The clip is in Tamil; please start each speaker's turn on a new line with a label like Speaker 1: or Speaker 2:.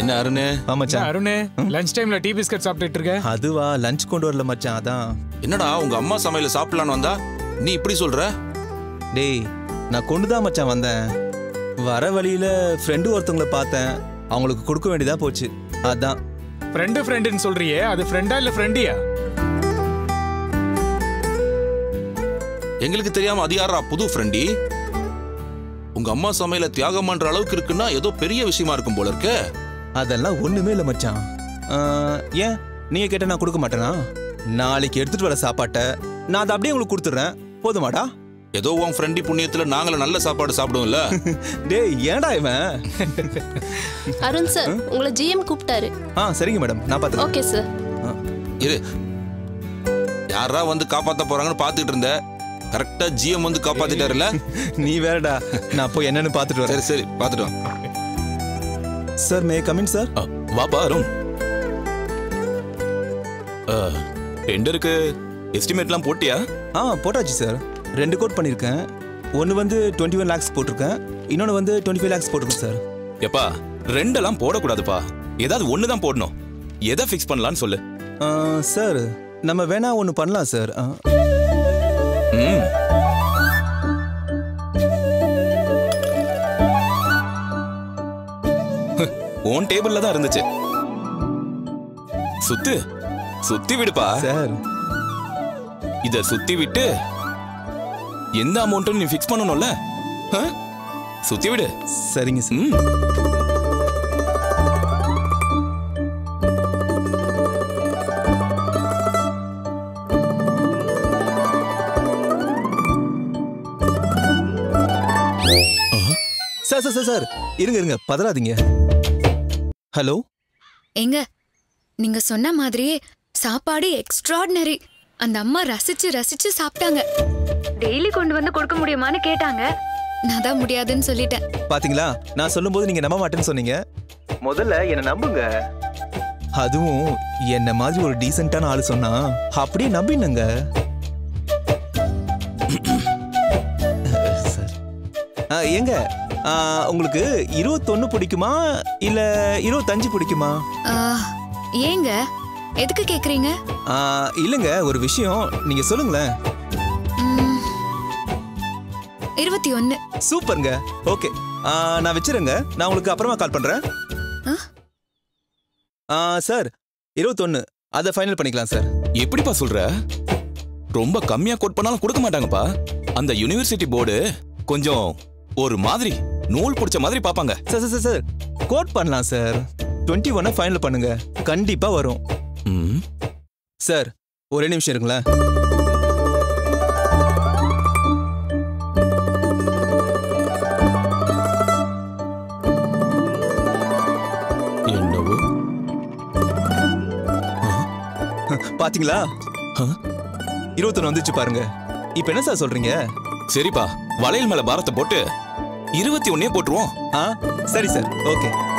Speaker 1: என்ன அருணு
Speaker 2: ஆ
Speaker 3: என்ன
Speaker 2: மச்சான்
Speaker 3: அருண் லஞ்ச் டைம்ல டீ பிஸ்கட் சாப்பிட்டுட்டு இருக்க
Speaker 2: அதுவா லஞ்ச் கொண்டு வரல மச்சான் அதான்
Speaker 1: என்னடா உங்க அம்மா சமையல சாப்பிடலான்னு வந்தா நீ இப்படி சொல்ற
Speaker 2: டேய் நான் கொண்டு தான் மச்சான் வந்தேன் வர வழியில ஃப்ரெண்டு ஒருத்தவங்கள பார்த்தேன் அவங்களுக்கு கொடுக்க வேண்டியதா போச்சு அதான்
Speaker 3: ஃப்ரெண்டு ஃப்ரெண்டுன்னு சொல்றியே அது ஃப்ரெண்டா இல்ல ஃப்ரெண்டியா
Speaker 1: எங்களுக்கு தெரியாம அது யாரா புது ஃப்ரெண்டி உங்க அம்மா சமையல தியாகம் பண்ற அளவுக்கு இருக்குன்னா ஏதோ பெரிய விஷயமா இருக்கும் போல இருக்கே
Speaker 2: அதெல்லாம் ஒண்ணுமே இல்லை மச்சான் ஆ, ஏன் நீங்க கேட்ட நான் கொடுக்க மாட்டேனா நாளைக்கு எடுத்துட்டு வர சாப்பாட்டை நான் அதை அப்படியே உங்களுக்கு கொடுத்துட்றேன் போதுமாடா
Speaker 1: ஏதோ உன் ஃப்ரெண்டி புண்ணியத்துல நாங்களும் நல்ல சாப்பாடு சாப்பிடுவோம்ல
Speaker 2: டேய் ஏன்டா இவன்
Speaker 4: அருண் சார் உங்களை ஜிஎம் கூப்பிட்டாரு
Speaker 2: ஆ சரிங்க மேடம் நான் பார்த்துக்கிறேன்
Speaker 4: ஓகே சார்
Speaker 1: இரு யாரா வந்து காப்பாத்த போறாங்கன்னு பாத்துட்டு இருந்த கரெக்டா ஜிஎம் வந்து காப்பாத்திட்டாருல
Speaker 2: நீ வேறடா நான் போய் என்னன்னு பார்த்துட்டு வரேன்
Speaker 1: சரி சரி பாத்துட்டு வா.
Speaker 2: சார் மே கமின் சார்
Speaker 5: அ, வாப்பா அருண் டெண்டருக்கு எஸ்டிமேட்லாம் போட்டியா
Speaker 2: ஆ போட்டாச்சு சார் ரெண்டு கோட் பண்ணியிருக்கேன் ஒன்று வந்து டுவெண்ட்டி ஒன் லேக்ஸ் போட்டிருக்கேன் இன்னொன்று வந்து டுவெண்ட்டி ஃபைவ் லேக்ஸ் போட்டிருக்கேன் சார்
Speaker 5: எப்பா ரெண்டெல்லாம் போடக்கூடாதுப்பா ஏதாவது ஒன்று தான் போடணும் எதை ஃபிக்ஸ் பண்ணலான்னு சொல்லு
Speaker 2: ஆ, சார் நம்ம வேணா ஒன்று பண்ணலாம் சார் ஆ,
Speaker 5: ம் உன் டேபிள்ல தான் இருந்துச்சு சுத்து சுத்தி விடுப்பா
Speaker 2: சார்
Speaker 5: இத சுத்தி விட்டு எந்த அமௌண்ட்டும் நீ ஃபிக்ஸ் பண்ணணும்ல ஆ? சுத்தி விடு
Speaker 2: சரிங்க சார்
Speaker 5: ம்
Speaker 2: சார் சார் சார் சார் இருங்க இருங்க பதறாதீங்க ஹலோ
Speaker 6: எங்க நீங்க சொன்ன மாதிரியே சாப்பாடு எக்ஸ்ட்ராடினரி அந்த அம்மா ரசிச்சு ரசிச்சு சாப்பிட்டாங்க டெய்லி கொண்டு வந்து கொடுக்க முடியுமான்னு கேட்டாங்க நான் தான் முடியாதுன்னு சொல்லிட்டேன்
Speaker 2: பாத்தீங்களா நான் சொல்லும்போது நீங்க நம்ப மாட்டேன்னு சொன்னீங்க முதல்ல என்ன நம்புங்க அதுவும் என்ன மாதிரி ஒரு டீசென்ட்டான ஆளு சொன்னா அப்படியே நம்பினுங்க சார். ஆ, ஏங்க ஆ, உங்களுக்கு இருபத்தொன்னு பிடிக்குமா இல்ல இருபத்தஞ்சு பிடிக்குமா
Speaker 6: ஆ, ஏங்க எதுக்கு கேக்குறீங்க
Speaker 2: ஆ, இல்லைங்க ஒரு விஷயம் நீங்க சொல்லுங்களேன்
Speaker 6: ம், இருபத்தி ஒன்னு
Speaker 2: சூப்பருங்க ஓகே ஆ, நான் வச்சிருங்க நான் உங்களுக்கு அப்புறமா கால் பண்றேன்
Speaker 6: ஆ?
Speaker 2: ஆ, சார் இருபத்தொன்னு அதை ஃபைனல் பண்ணிக்கலாம் சார்
Speaker 5: எப்படிப்பா சொல்ற ரொம்ப கம்மியா கோட் பண்ணாலும் கொடுக்க மாட்டாங்கப்பா அந்த யுனிவர்சிட்டி போர்டு கொஞ்சம் ஒரு மாதிரி நூல் பிடிச்ச மாதிரி பாப்பாங்க
Speaker 2: sir sir sir sir quote பண்ணலாம் சார் டுவெண்ட்டி ஒன்னை ஃபைனல் பண்ணுங்க கண்டிப்பா வரும்
Speaker 5: ம்
Speaker 2: சார் ஒரே நிமிஷம் இருங்களேன்
Speaker 5: என்னவோ
Speaker 2: பாத்தீங்களா
Speaker 5: ஆ?
Speaker 2: இருபத்தொன்னு வந்துச்சு பாருங்க இப்போ என்ன சார் சொல்றீங்க
Speaker 5: சரிப்பா வளையல் மேல பாரத்தை போட்டு இருபத்தி ஒன்னே போட்டுருவோம்
Speaker 2: ஆ சரி சார் ஓகே